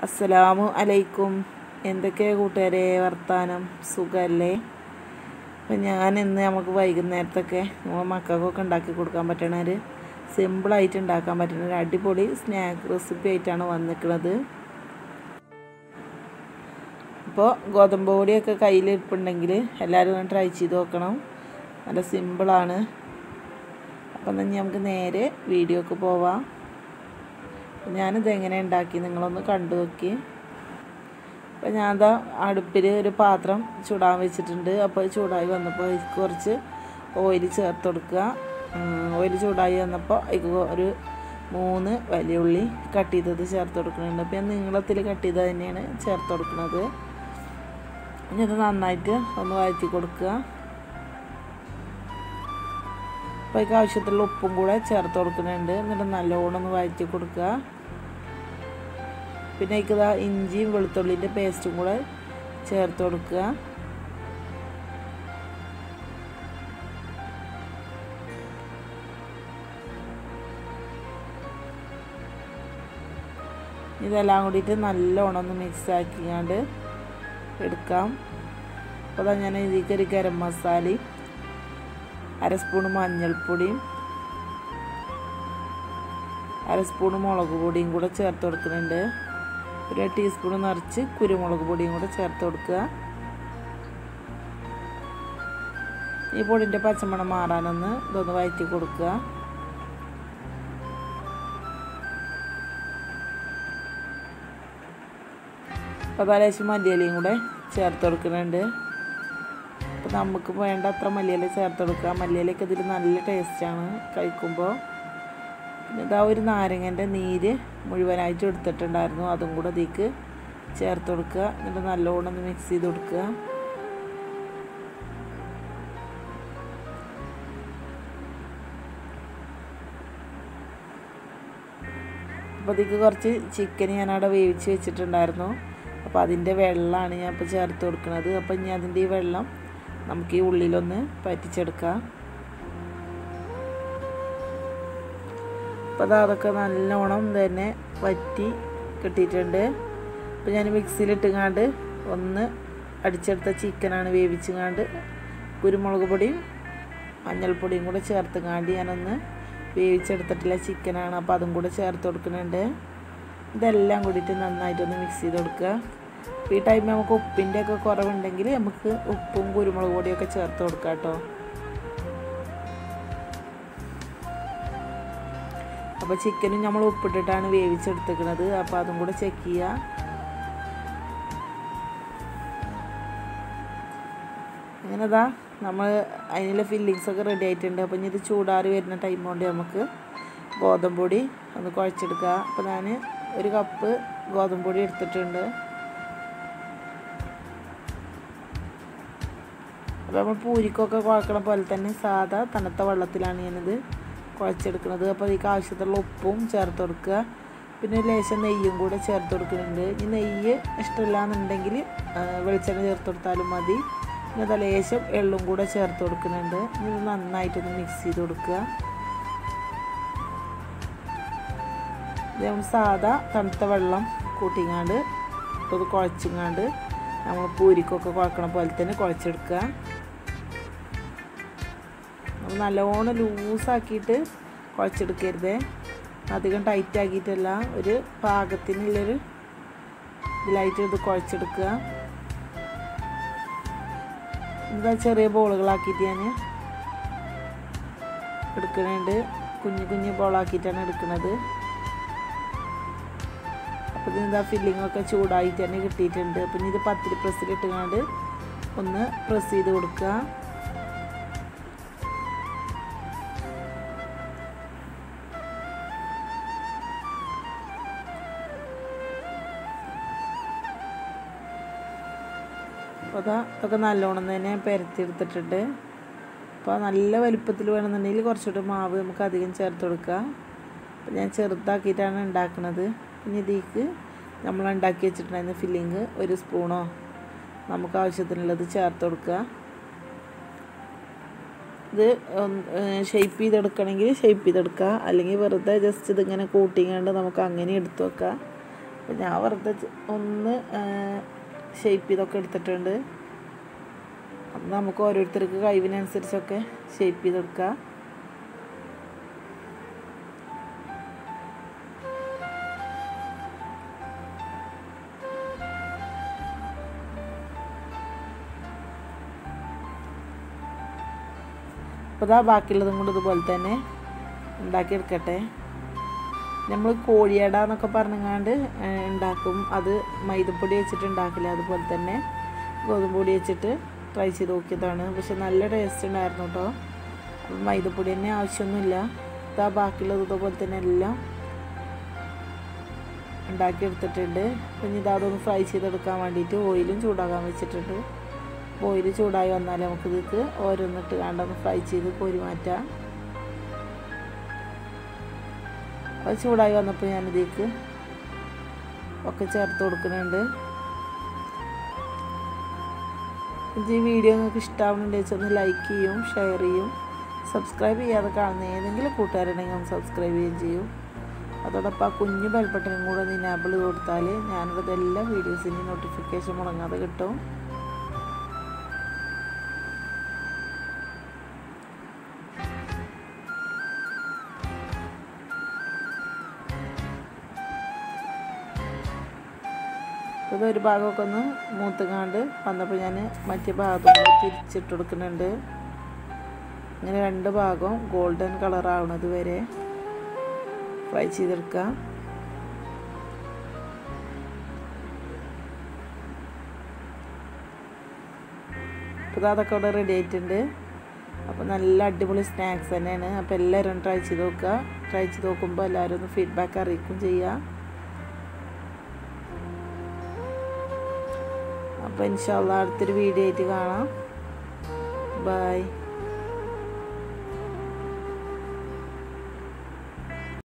അസ്സലാമു അലൈക്കും എന്തൊക്കെ കൂട്ടുകാരെ വർത്താനം സുഖമല്ലേ അപ്പം ഞാൻ ഇന്ന് നമുക്ക് വൈകുന്നേരത്തൊക്കെ നമ്മൾ മക്കൾക്കൊക്കെ ഉണ്ടാക്കി കൊടുക്കാൻ പറ്റണ ഒരു സിമ്പിളായിട്ട് ഉണ്ടാക്കാൻ പറ്റുന്ന ഒരു അടിപൊളി സ്നാക്ക് റെസിപ്പി ആയിട്ടാണ് വന്നിരിക്കുന്നത് അപ്പോൾ ഗോതമ്പ് പൊടിയൊക്കെ കയ്യിലിരിപ്പുണ്ടെങ്കിൽ എല്ലാവരും ഒന്ന് ട്രൈ ചെയ്ത് നോക്കണം നല്ല സിമ്പിളാണ് അപ്പം എന്നാൽ നമുക്ക് നേരെ വീഡിയോക്ക് പോവാം ഞാനിത് എങ്ങനെ ഉണ്ടാക്കി നിങ്ങളൊന്ന് കണ്ടു നോക്കി അപ്പോൾ ഞാൻ എന്താ അടുപ്പിൽ ഒരു പാത്രം ചൂടാൻ വെച്ചിട്ടുണ്ട് അപ്പോൾ ചൂടായി വന്നപ്പോൾ അതിൽ കുറച്ച് ഓയിൽ ചേർത്ത് കൊടുക്കുക ഓയിൽ ചൂടായി വന്നപ്പോൾ അതിൽ ഒരു മൂന്ന് വലിയ ഉള്ളി കട്ട് ചെയ്തത് ചേർത്ത് കൊടുക്കുന്നുണ്ട് അപ്പോൾ ഞാൻ നീളത്തിൽ കട്ട് ചെയ്തത് തന്നെയാണ് ചേർത്ത് കൊടുക്കുന്നത് ഇനി അത് നന്നായിട്ട് ഒന്ന് വഴറ്റി കൊടുക്കുക അപ്പോൾ അതിക്ക് ആവശ്യത്തിലുള്ള ഉപ്പും കൂടെ ചേർത്ത് കൊടുക്കുന്നുണ്ട് എന്നിട്ട് നല്ലോണം ഒന്ന് വഴറ്റി കൊടുക്കുക പിന്നെ അതിക്ക് ഇതാ ഇഞ്ചിയും വെളുത്തുള്ളിൻ്റെ പേസ്റ്റും കൂടെ ചേർത്ത് കൊടുക്കുക ഇതെല്ലാം കൂടിയിട്ട് നല്ലോണം ഒന്ന് മിക്സ് ആക്കിയാണ്ട് എടുക്കാം അപ്പോൾ അതാ ഞാൻ ഇതിലേക്ക് ഒരു ഗരം മസാലയും അര സ്പൂൺ മഞ്ഞൾപ്പൊടിയും അര സ്പൂൺ മുളക് പൊടിയും കൂടെ ചേർത്ത് കൊടുക്കുന്നുണ്ട് ഒരു ടീസ്പൂൺ നിറച്ച് കുരുമുളക് പൊടിയും കൂടെ ചേർത്ത് കൊടുക്കുക ഈ പൊടിൻ്റെ പച്ചമണം മാറാനൊന്ന് ഇതൊന്ന് വഴറ്റി കൊടുക്കുക അപ്പോൾ തലേശം മല്ലിയിലയും കൂടെ ചേർത്ത് കൊടുക്കുന്നുണ്ട് അപ്പോൾ നമുക്ക് വേണ്ട അത്ര മല്ലിയില ചേർത്ത് കൊടുക്കുക മല്ലിയിലയൊക്കെ ഇതിൽ നല്ല ടേസ്റ്റാണ് കഴിക്കുമ്പോൾ ഇതാ ഒരു നാരങ്ങൻ്റെ നീര് മുഴുവനായിട്ട് എടുത്തിട്ടുണ്ടായിരുന്നു അതും കൂടെ ഇതിക്ക് ചേർത്ത് കൊടുക്കുക എന്നിട്ട് നല്ലോണം ഒന്ന് മിക്സ് ചെയ്ത് കൊടുക്കുക അപ്പോൾ അതിക്ക് കുറച്ച് ചിക്കൻ ഞാൻ അവിടെ വേവിച്ച് വെച്ചിട്ടുണ്ടായിരുന്നു അപ്പോൾ അതിൻ്റെ വെള്ളമാണ് ഞാൻ ഇപ്പോൾ ചേർത്ത് കൊടുക്കുന്നത് അപ്പോൾ ഇനി അതിൻ്റെ ഈ വെള്ളം നമുക്ക് ഈ ഉള്ളിലൊന്ന് പറ്റിച്ചെടുക്കാം അപ്പോൾ അത് അതൊക്കെ നല്ലോണം തന്നെ വറ്റി കിട്ടിയിട്ടുണ്ട് അപ്പോൾ ഞാൻ മിക്സിയിലിട്ടുങ്ങാണ്ട് ഒന്ന് അടിച്ചെടുത്ത ചിക്കനാണ് വേവിച്ചുങ്ങാണ്ട് കുരുമുളക് പൊടിയും മഞ്ഞൾപ്പൊടിയും കൂടെ ചേർത്തുങ്ങാണ്ട് ഞാനൊന്ന് വേവിച്ചെടുത്തിട്ടുള്ള ചിക്കനാണ് അപ്പോൾ അതും കൂടെ ചേർത്ത് കൊടുക്കുന്നുണ്ട് ഇതെല്ലാം കൂടിയിട്ട് നന്നായിട്ടൊന്ന് മിക്സ് ചെയ്ത് കൊടുക്കുക ഈ ടൈമിൽ നമുക്ക് ഉപ്പിൻ്റെ ഒക്കെ കുറവുണ്ടെങ്കിൽ നമുക്ക് ഉപ്പും കുരുമുളക് പൊടിയൊക്കെ ചേർത്ത് കൊടുക്കാം കേട്ടോ അപ്പോൾ ചിക്കനും നമ്മൾ ഉപ്പിട്ടിട്ടാണ് വേവിച്ചെടുത്തിരിക്കുന്നത് അപ്പോൾ അതും കൂടെ ചെക്ക് ചെയ്യുക അങ്ങനെതാ നമ്മൾ അതിനുള്ള ഫില്ലിങ്സ് ഒക്കെ റെഡി ആയിട്ടുണ്ട് അപ്പോൾ ഇനി ഇത് ചൂടാറി വരുന്ന ടൈം കൊണ്ട് നമുക്ക് ഗോതമ്പ് പൊടി ഒന്ന് കുഴച്ചെടുക്കുക അപ്പോൾ ഞാൻ ഒരു കപ്പ് ഗോതമ്പ് പൊടി എടുത്തിട്ടുണ്ട് അപ്പോൾ നമ്മൾ പൂരിക്കൊക്കെ കുഴക്കണ പോലെ തന്നെ സാധാ തണുത്ത വെള്ളത്തിലാണ് ഞാനിത് കുഴച്ചെടുക്കുന്നത് അപ്പോൾ അതിലേക്ക് ആവശ്യത്തിലുള്ള ഉപ്പും ചേർത്ത് കൊടുക്കുക പിന്നെ ലേശം നെയ്യും കൂടെ ചേർത്ത് കൊടുക്കുന്നുണ്ട് ഈ നെയ്യ് ഇഷ്ടമില്ല എന്നുണ്ടെങ്കിൽ വെളിച്ചെണ്ണ ചേർത്ത് കൊടുത്താലും മതി പിന്നെ അത് ലേശം എള്ളും കൂടെ ചേർത്ത് കൊടുക്കുന്നുണ്ട് ഇത് നന്നായിട്ടൊന്ന് മിക്സ് ചെയ്ത് കൊടുക്കുക നമ്മൾ സാധാ തണുത്ത വെള്ളം കൂട്ടിങ്ങാണ്ട് അത് കുഴച്ചിങ്ങാണ്ട് നമ്മൾ പൂരിക്കൊക്കെ കുഴക്കണ പോലെ തന്നെ കുഴച്ചെടുക്കുക നമ്മൾ നല്ലോണം ലൂസാക്കിയിട്ട് കുഴച്ചെടുക്കരുതേ അധികം ടൈറ്റ് ആക്കിയിട്ടല്ല ഒരു പാകത്തിനുള്ളൊരു ഇതിലായിട്ട് ഇത് കുഴച്ചെടുക്കുക എന്താ ചെറിയ ബോളുകളാക്കിയിട്ട് ഞാൻ എടുക്കുന്നുണ്ട് കുഞ്ഞു കുഞ്ഞു ബോളാക്കിയിട്ടാണ് എടുക്കുന്നത് അപ്പോൾ ഇതിനെന്താ ഫില്ലിങ്ങൊക്കെ ചൂടായിട്ട് തന്നെ കിട്ടിയിട്ടുണ്ട് അപ്പം ഇത് പത്തിരി പ്രസ്സിലിട്ടുകൊണ്ട് ഒന്ന് പ്രസ് ചെയ്ത് കൊടുക്കുക അപ്പോൾ അതാ അതൊക്കെ നല്ലോണം തന്നെ പരത്തിയെടുത്തിട്ടുണ്ട് അപ്പോൾ നല്ല വലുപ്പത്തിൽ വേണമെന്നുണ്ടെങ്കിൽ കുറച്ചുകൂടി മാവ് നമുക്ക് അധികം ചേർത്ത് കൊടുക്കുക അപ്പോൾ ഞാൻ ചെറുതാക്കിയിട്ടാണ് ഉണ്ടാക്കുന്നത് ഇനി ഇതിലേക്ക് നമ്മൾ ഉണ്ടാക്കി വെച്ചിട്ടുണ്ടായിരുന്ന ഫില്ലിങ് ഒരു സ്പൂണോ നമുക്ക് ആവശ്യത്തിനുള്ളത് ചേർത്ത് കൊടുക്കുക ഇത് ഷേപ്പ് ചെയ്തെടുക്കണമെങ്കിൽ ഷേപ്പ് ചെയ്തെടുക്കുക അല്ലെങ്കിൽ വെറുതെ ജസ്റ്റ് ഇതിങ്ങനെ കൂട്ടിങ്ങാണ്ട് നമുക്ക് അങ്ങനെ എടുത്ത് വെക്കാം അപ്പം ഞാൻ വെറുതെ ഒന്ന് ഷേപ്പ് ചെയ്തൊക്കെ എടുത്തിട്ടുണ്ട് അപ്പം നമുക്ക് ഓരോരുത്തർക്ക് കഴിവിനനുസരിച്ചൊക്കെ ഷേപ്പ് ചെയ്തെടുക്കാം അപ്പോൾ ഇതാ ബാക്കിയുള്ളതും കൂടെ ഇതുപോലെ തന്നെ ഉണ്ടാക്കിയെടുക്കട്ടെ നമ്മൾ കോഴിയട എന്നൊക്കെ പറഞ്ഞങ്ങാണ്ട് ഉണ്ടാക്കും അത് മൈദപ്പൊടി വെച്ചിട്ട് ഉണ്ടാക്കില്ല അതുപോലെ തന്നെ ഗോതമ്പ് പൊടി വെച്ചിട്ട് ട്രൈ ചെയ്ത് നോക്കിയതാണ് പക്ഷെ നല്ല ടേസ്റ്റ് ഉണ്ടായിരുന്നു കേട്ടോ അപ്പം മൈദപ്പൊടി തന്നെ ആവശ്യമൊന്നുമില്ല ഇതാ ബാക്കിയുള്ളത് ഇതുപോലെ തന്നെ എല്ലാം ഉണ്ടാക്കിയെടുത്തിട്ടുണ്ട് പിന്നെ ഇതാ അതൊന്ന് ഫ്രൈ ചെയ്തെടുക്കാൻ വേണ്ടിയിട്ട് ഓയിലും ചൂടാക്കാൻ വെച്ചിട്ടുണ്ട് ഓയിൽ ചൂടായി വന്നാൽ നമുക്ക് ഇതിക്ക് ഓരോന്നിട്ട് കണ്ടൊന്ന് ഫ്രൈ ചെയ്ത് കോരി മാറ്റാം അത് ചൂടായി വന്നപ്പോൾ ഞാനിതേക്ക് ഒക്കെ ചേർത്ത് കൊടുക്കുന്നുണ്ട് ഈ വീഡിയോ നിങ്ങൾക്ക് ഇഷ്ടമാവുന്നുണ്ടെങ്കിൽ ഒന്ന് ലൈക്ക് ചെയ്യും ഷെയർ ചെയ്യും സബ്സ്ക്രൈബ് ചെയ്യാതെ കാണുന്ന ഏതെങ്കിലും കൂട്ടുകാരുണ്ടെങ്കിൽ ഒന്ന് സബ്സ്ക്രൈബ് ചെയ്യുകയും ചെയ്യും അതോടൊപ്പം ആ കുഞ്ഞു ബെൽബട്ടനും കൂടെ ഒന്ന് ഇനാബിൾ കൊടുത്താൽ ഞാനിവിടെ എല്ലാ വീഡിയോസിൻ്റെയും നോട്ടിഫിക്കേഷൻ മുടങ്ങാതെ കിട്ടും ഇത് ഒരു ഭാഗമൊക്കെ ഒന്ന് മൂത്തുകാണ്ട് വന്നപ്പോൾ ഞാൻ മറ്റേ ഭാഗത്തും തിരിച്ചിട്ട് കൊടുക്കുന്നുണ്ട് ഇങ്ങനെ രണ്ട് ഭാഗവും ഗോൾഡൻ കളർ ആവണത് വരെ ഫ്രൈ ചെയ്തെടുക്കുക അപ്പോൾ അതൊക്കെ അവിടെ റെഡി ആയിട്ടുണ്ട് അപ്പോൾ നല്ല അടിപൊളി സ്നാക്സ് തന്നെയാണ് അപ്പോൾ എല്ലാവരും ട്രൈ ചെയ്ത് നോക്കുക ട്രൈ ചെയ്ത് നോക്കുമ്പോൾ എല്ലാവരും ഒന്ന് ഫീഡ്ബാക്ക് അറിയിക്കും ചെയ്യുക അപ്പോൾ ഇൻഷാല്ല അടുത്തൊരു വീഡിയോ ആയിട്ട് കാണാം ബൈ